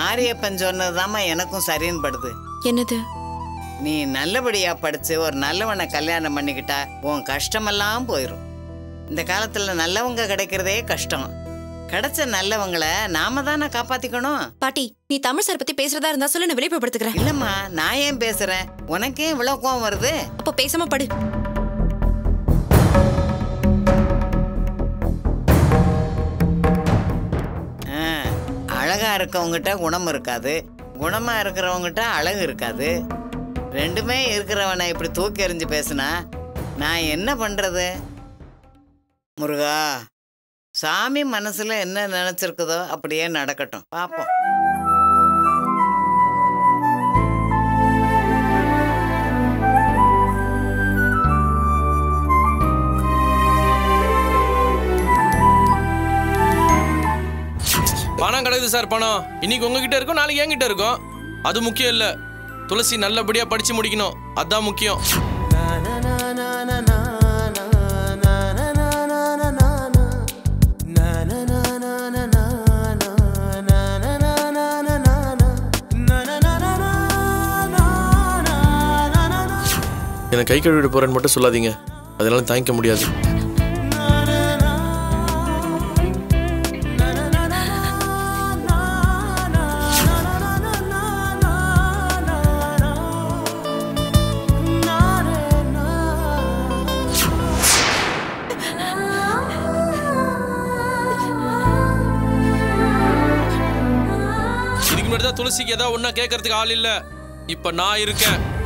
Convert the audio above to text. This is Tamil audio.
மாரியப்பன் சொன்னதுதாம்மா எனக்கும் சரின்னு படுது என்னது நீ நல்லபடியா படிச்சு ஒரு நல்லவனை கல்யாணம் பண்ணிக்கிட்டா உன் கஷ்டமெல்லாம் போயிடும் இந்த காலத்துல நல்லவங்க கிடைக்கிறதே கஷ்டம் கிடைச்ச நல்லவங்களை நாம தானே காப்பாத்திக்கணும் பாட்டி நீ தமிழ் சார் பத்தி பேசுறதா இருந்தா சொல்லு நான் வெளிப்படுத்துக்கிறேன் இல்லம்மா நான் ஏன் பேசுறேன் உனக்கே இவ்வளவு கோவம் வருது அப்போ பேசாம படு ஆ, அழகா இருக்கவங்ககிட்ட குணம் இருக்காது குணமா இருக்கிறவங்ககிட்ட அழகு இருக்காது ரெண்டுமே இருக்கிறவனை இப்படி தூக்கி எறிஞ்சு பேசுனா நான் என்ன பண்றது முருகா சாமி மனசுல என்ன நினைச்சிருக்குதோ அப்படியே நடக்கட்டும் பாப்போம் பணம் கிடக்குது சார் பணம் இன்னைக்கு உங்ககிட்ட இருக்கும் நாளைக்கு என்கிட்ட இருக்கும் அது முக்கியம் இல்ல துளசி நல்லபடியா படிச்சு முடிக்கணும் அதான் முக்கியம் எனக்கு கை கழுவிட்டு போறேன்னு மட்டும் சொல்லாதீங்க அதனால தாங்கிக்க முடியாது இதுக்கு முன்னாடி தான் துளசிக்கு ஏதாவது ஒன்றா கேட்கறதுக்கு ஆள் இல்லை இப்போ நான் இருக்கேன்